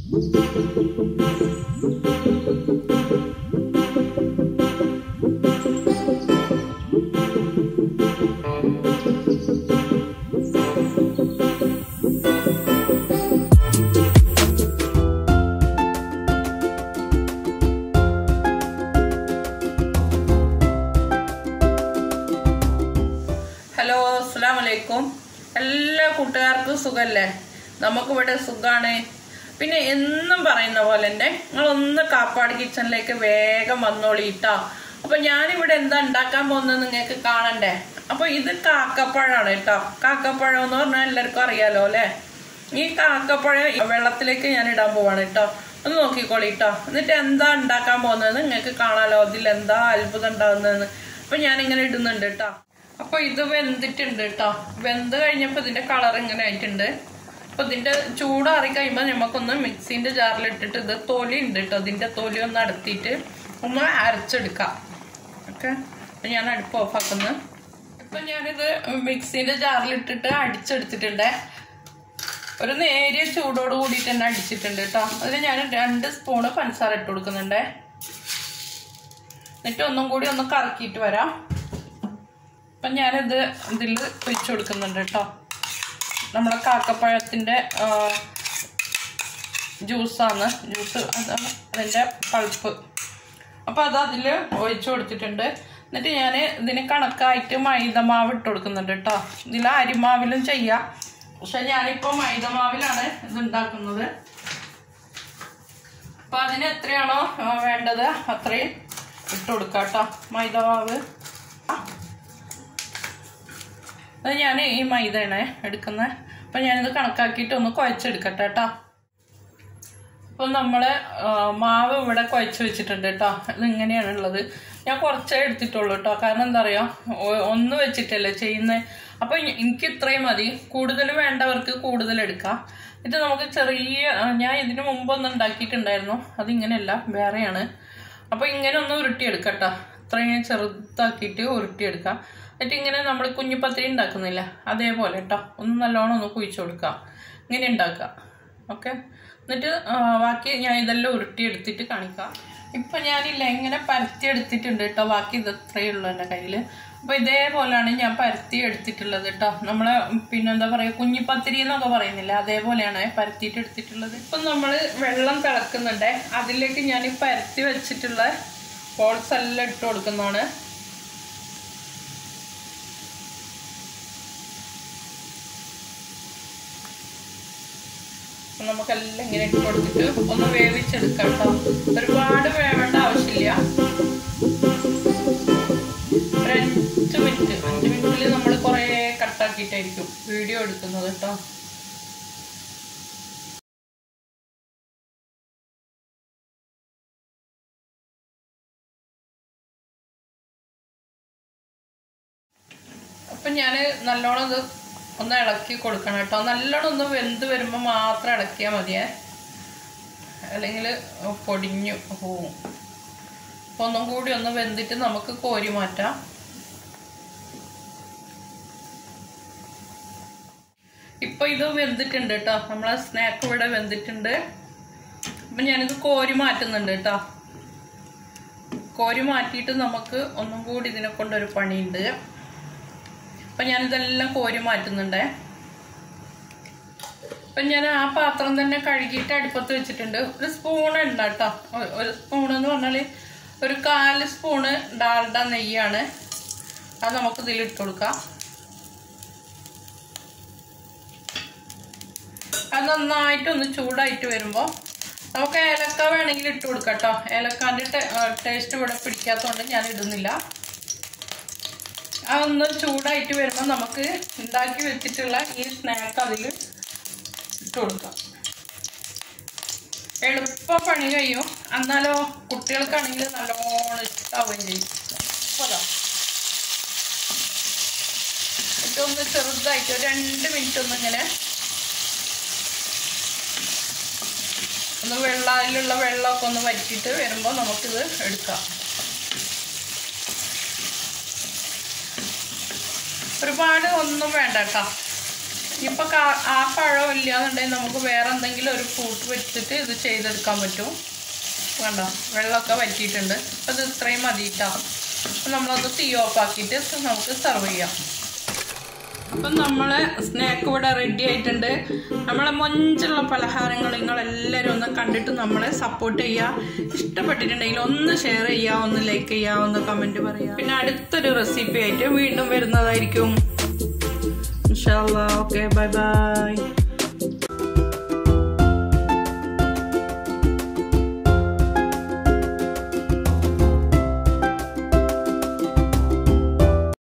hello അസ്സാം വലൈക്കും എല്ലാ കൂട്ടുകാർക്കും സുഖല്ലേ നമുക്കിവിടെ സുഖാണ് പിന്നെ എന്നും പറയുന്ന പോലെ തന്നെ നിങ്ങളൊന്ന് കാപ്പാട് കിച്ചണിലേക്ക് വേഗം വന്നോളിട്ടോ അപ്പൊ ഞാനിവിടെ എന്താ ഉണ്ടാക്കാൻ പോകുന്നത് നിങ്ങൾക്ക് കാണണ്ടേ അപ്പൊ ഇത് കാക്കപ്പഴമാണ് കേട്ടോ കാക്കപ്പഴം എന്ന് പറഞ്ഞാൽ എല്ലാവർക്കും അറിയാലോ അല്ലെ ഈ കാക്കപ്പഴം വെള്ളത്തിലേക്ക് ഞാൻ ഇടാൻ പോവാണ് കേട്ടോ ഒന്ന് നോക്കിക്കോളി കേട്ടോ എന്നിട്ട് എന്താ ഉണ്ടാക്കാൻ പോകുന്നത് നിങ്ങൾക്ക് കാണാലോ അതിൽ എന്താ അത്ഭുതം ഉണ്ടാകുന്നതെന്ന് അപ്പൊ ഞാൻ ഇങ്ങനെ ഇടുന്നുണ്ട് കേട്ടോ അപ്പൊ ഇത് വെന്തിട്ടുണ്ട് കേട്ടോ വെന്ത് കഴിഞ്ഞപ്പോ ഇതിന്റെ കളർ ഇങ്ങനെ ആയിട്ടുണ്ട് അപ്പൊ ഇതിന്റെ ചൂടാറി കഴിയുമ്പോ നമുക്കൊന്ന് മിക്സിന്റെ ജാറിൽ ഇട്ടിട്ട് ഇത് തൊലി ഉണ്ട് കേട്ടോ ഇതിന്റെ തൊലി ഒന്ന് അടത്തിയിട്ട് ഒന്ന് അരച്ചെടുക്കാം ഓക്കെ അപ്പൊ ഞാൻ അടുപ്പ് ഓഫാക്കുന്നു ഇപ്പൊ ഞാനിത് മിക്സിന്റെ ജാറിൽ ഇട്ടിട്ട് അടിച്ചെടുത്തിട്ടുണ്ടേ ഒരു നേരിയ ചൂടോട് കൂടിയിട്ട് തന്നെ അടിച്ചിട്ടുണ്ട് കേട്ടോ അതിന് ഞാൻ രണ്ട് സ്പൂണ് പഞ്ചസാര ഇട്ട് കൊടുക്കുന്നുണ്ടേ എന്നിട്ട് ഒന്നും കൂടി ഒന്ന് കറക്കിയിട്ട് വരാം അപ്പം ഞാനിത് ഇതിൽ ഒഴിച്ചു കൊടുക്കുന്നുണ്ട് കേട്ടോ നമ്മളെ കാക്കപ്പഴത്തിൻ്റെ ജ്യൂസാണ് ജ്യൂസ് അതാണ് അതിൻ്റെ പൾപ്പ് അപ്പോൾ അത് അതിൽ ഒഴിച്ചു കൊടുത്തിട്ടുണ്ട് എന്നിട്ട് ഞാൻ ഇതിന് കണക്കായിട്ട് മൈദമാവ് ഇട്ട് കൊടുക്കുന്നുണ്ട് കേട്ടോ ഇതിൽ അരിമാവിലും ചെയ്യാം പക്ഷെ ഞാനിപ്പോൾ മൈദമാവിലാണ് ഇത് ഉണ്ടാക്കുന്നത് അപ്പം അതിന് എത്രയാണോ ആ, വേണ്ടത് അത്രയും ഇട്ട് കൊടുക്കാം കേട്ടോ മൈദമാവ് അത് ഞാൻ ഈ മൈദയാണ് എടുക്കുന്നത് അപ്പം ഞാനിത് കണക്കാക്കിയിട്ട് ഒന്ന് കുഴച്ചെടുക്കട്ടെ കേട്ടോ അപ്പം നമ്മൾ മാവ് ഇവിടെ കുഴച്ച് വെച്ചിട്ടുണ്ട് കേട്ടോ ഇത് ഇങ്ങനെയാണ് ഉള്ളത് ഞാൻ കുറച്ചേ എടുത്തിട്ടുള്ളൂ കേട്ടോ കാരണം എന്താ പറയുക ഒന്ന് വെച്ചിട്ടല്ലേ ചെയ്യുന്നത് അപ്പം എനിക്ക് ഇത്രയും മതി കൂടുതൽ വേണ്ടവർക്ക് കൂടുതൽ എടുക്കാം ഇത് നമുക്ക് ചെറിയ ആ, ഞാൻ ഇതിന് മുമ്പ് ഒന്ന് ഉണ്ടാക്കിയിട്ടുണ്ടായിരുന്നു അതിങ്ങനെയല്ല വേറെയാണ് അപ്പോൾ ഇങ്ങനെ ഒന്ന് ഉരുട്ടിയെടുക്കട്ടോ ഇത്രയും ചെറുതാക്കിയിട്ട് ഉരുട്ടിയെടുക്കാം എന്നിട്ട് ഇങ്ങനെ നമ്മൾ കുഞ്ഞിപ്പത്തിരി ഉണ്ടാക്കുന്നില്ല അതേപോലെ കേട്ടോ ഒന്ന് നല്ലോണം ഒന്ന് കുഴിച്ചു കൊടുക്കാം ഇങ്ങനെ ഉണ്ടാക്കുക ഓക്കെ എന്നിട്ട് ആ, ബാക്കി ഞാൻ ഇതെല്ലാം ഉരുട്ടി എടുത്തിട്ട് കാണിക്കാം ഇപ്പൊ ഞാനില്ല ഇങ്ങനെ പരത്തി എടുത്തിട്ടുണ്ട് കേട്ടോ ബാക്കി ഇത് ഇത്രയേ ഉള്ളൂ എൻ്റെ കയ്യിൽ അപ്പൊ ഇതേപോലെയാണ് ഞാൻ പരത്തി എടുത്തിട്ടുള്ളത് കേട്ടോ നമ്മളെ പിന്നെന്താ പറയാ കുഞ്ഞിപ്പത്തിരി എന്നൊക്കെ പറയുന്നില്ല അതേപോലെയാണ് പരത്തിയിട്ട് എടുത്തിട്ടുള്ളത് ഇപ്പൊ നമ്മൾ വെള്ളം തിളക്കുന്നുണ്ട് അതിലേക്ക് ഞാൻ ഈ പരത്തി വെച്ചിട്ടുള്ള ഹോൾസ് എല്ലാം ഇട്ട് കൊടുക്കുന്നതാണ് അപ്പൊ നമുക്കെല്ലാം ഇങ്ങനെ ഇട്ട് കൊടുത്തിട്ട് ഒന്ന് വേവിച്ചെടുക്കാം കേട്ടോ ഒരുപാട് വേവേണ്ട ആവശ്യമില്ല ഒരു അഞ്ച് മിനിറ്റ് അഞ്ച് മിനിറ്റിൽ നമ്മൾ കുറേ കട്ടാക്കിയിട്ടായിരിക്കും വീഡിയോ എടുക്കുന്നത് കേട്ടോ അപ്പം ഞാൻ നല്ലോണം ഇത് ഒന്ന് ഇളക്കി കൊടുക്കണം കേട്ടോ നല്ലോണം ഒന്ന് വെന്ത് വരുമ്പോൾ മാത്രം ഇളക്കിയാൽ മതിയേ അല്ലെങ്കിൽ പൊടിഞ്ഞു പോവും അപ്പോൾ ഒന്നും കൂടി ഒന്ന് വെന്തിട്ട് നമുക്ക് കോരി മാറ്റാം ഇപ്പൊ ഇത് വെന്തിട്ടുണ്ട് കേട്ടോ നമ്മളെ സ്നാക്ക് ഇവിടെ വെന്തിട്ടുണ്ട് അപ്പം ഞാനിത് കോരി മാറ്റുന്നുണ്ട് കേട്ടോ കോരി മാറ്റിയിട്ട് നമുക്ക് ഒന്നും കൂടി ഇതിനെ കൊണ്ടൊരു പണിയുണ്ട് അപ്പം ഞാനിതെല്ലാം കോരി മാറ്റുന്നുണ്ടേ അപ്പം ഞാൻ ആ പാത്രം തന്നെ കഴുകിയിട്ട് അടുപ്പത്ത് വെച്ചിട്ടുണ്ട് ഒരു സ്പൂൺ എണ്ണ കേട്ടോ ഒ- ഒരു സ്പൂൺ എന്ന് പറഞ്ഞാൽ ഒരു കാല് സ്പൂണ് ഡാൽഡ നെയ്യാണ് അത് നമുക്ക് ഇതിൽ ഇട്ട് കൊടുക്കാം അത് നന്നായിട്ട് ഒന്ന് ചൂടായിട്ട് വരുമ്പോൾ നമുക്ക് ഏലക്ക വേണമെങ്കിൽ ഇട്ട് കൊടുക്കാം കേട്ടോ ഏലക്കാൻ്റെ ടേസ്റ്റ് ഇവിടെ പിടിക്കാത്തതുകൊണ്ട് ഞാൻ ഇടുന്നില്ല അതൊന്ന് ചൂടായിട്ട് വരുമ്പോൾ നമുക്ക് ഉണ്ടാക്കി വെച്ചിട്ടുള്ള ഈ സ്നാക്ക് അതിൽ ഇട്ട് കൊടുക്കാം എളുപ്പ പണി കഴിയും എന്നാലോ കുട്ടികൾക്കാണെങ്കിൽ നല്ലോണം ഇഷ്ടാവുകയും ചെയ്യും അപ്പോൾ അതാ ഇതൊന്ന് ചെറുതായിട്ട് ഒരു രണ്ട് മിനിറ്റ് ഒന്ന് ഇങ്ങനെ ഒന്ന് വെള്ളം അതിലുള്ള വെള്ളമൊക്കെ ഒന്ന് വറ്റിയിട്ട് വരുമ്പോൾ നമുക്കിത് എടുക്കാം ഒരുപാട് ഒന്നും വേണ്ട കേട്ടോ ഇപ്പൊ കാ- ആ പഴം ഇല്ലാന്നുണ്ടെങ്കിൽ നമുക്ക് വേറെ എന്തെങ്കിലും ഒരു ഫ്രൂട്ട് വെച്ചിട്ട് ഇത് ചെയ്തെടുക്കാൻ പറ്റും കണ്ടോ വെള്ളമൊക്കെ വറ്റിയിട്ടുണ്ട് അപ്പം ഇത് ഇത്രയും മതിയിട്ടാ അപ്പം നമ്മളത് തീ ഓഫ് ആക്കിയിട്ട് നമുക്ക് സെർവ് ചെയ്യാം അപ്പം നമ്മളെ സ്നാക്ക് ഇവിടെ റെഡി ആയിട്ടുണ്ട് നമ്മളെ മൊഞ്ചുള്ള പലഹാരങ്ങൾ നിങ്ങളെല്ലാവരും ഒന്ന് കണ്ടിട്ട് നമ്മളെ സപ്പോർട്ട് ചെയ്യുക ഇഷ്ടപ്പെട്ടിട്ടുണ്ടെങ്കിൽ ഒന്ന് ഷെയർ ചെയ്യുക ഒന്ന് ലൈക്ക് ചെയ്യുക ഒന്ന് കമൻറ്റ് പറയുക പിന്നെ അടുത്തൊരു റെസിപ്പി ആയിട്ട് വീണ്ടും വരുന്നതായിരിക്കും ഇൻഷാല്ലാ ഓക്കെ ബൈ ബൈ